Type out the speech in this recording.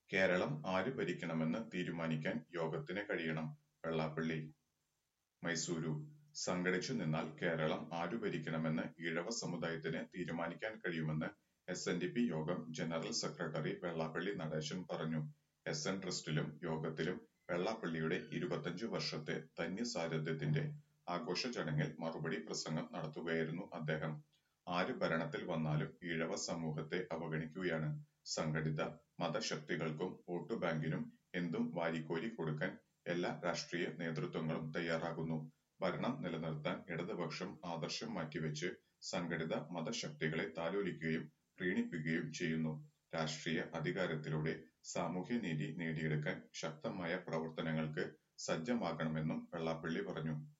കേരളം ആര് ഭരിക്കണമെന്ന് തീരുമാനിക്കാൻ യോഗത്തിന് കഴിയണം വെള്ളാപ്പള്ളി മൈസൂരു സംഘടിച്ചു നിന്നാൽ കേരളം ആരു ഭരിക്കണമെന്ന് ഈഴവ സമുദായത്തിന് തീരുമാനിക്കാൻ കഴിയുമെന്ന് എസ് എൻ ഡി പി യോഗം ജനറൽ സെക്രട്ടറി വെള്ളാപ്പള്ളി നടേശൻ പറഞ്ഞു എസ് എൻ ട്രസ്റ്റിലും യോഗത്തിലും വെള്ളാപ്പള്ളിയുടെ ഇരുപത്തഞ്ചു വർഷത്തെ ധന്യ സാരഥ്യത്തിന്റെ ആഘോഷ ചടങ്ങിൽ മറുപടി പ്രസംഗം നടത്തുകയായിരുന്നു അദ്ദേഹം ആര് ഭരണത്തിൽ വന്നാലും ഈഴവ സമൂഹത്തെ അവഗണിക്കുകയാണ് സംഘടിത മതശക്തികൾക്കും വോട്ടു ബാങ്കിനും എന്തും വാരിക്കോരി കൊടുക്കാൻ എല്ലാ രാഷ്ട്രീയ നേതൃത്വങ്ങളും തയ്യാറാകുന്നു ഭരണം നിലനിർത്താൻ ഇടതുപക്ഷം ആദർശം മാറ്റിവെച്ച് സംഘടിത മതശക്തികളെ താലോലിക്കുകയും പ്രീണിപ്പിക്കുകയും ചെയ്യുന്നു രാഷ്ട്രീയ അധികാരത്തിലൂടെ സാമൂഹ്യനീതി നേടിയെടുക്കാൻ ശക്തമായ പ്രവർത്തനങ്ങൾക്ക് സജ്ജമാകണമെന്നും വെള്ളാപ്പള്ളി പറഞ്ഞു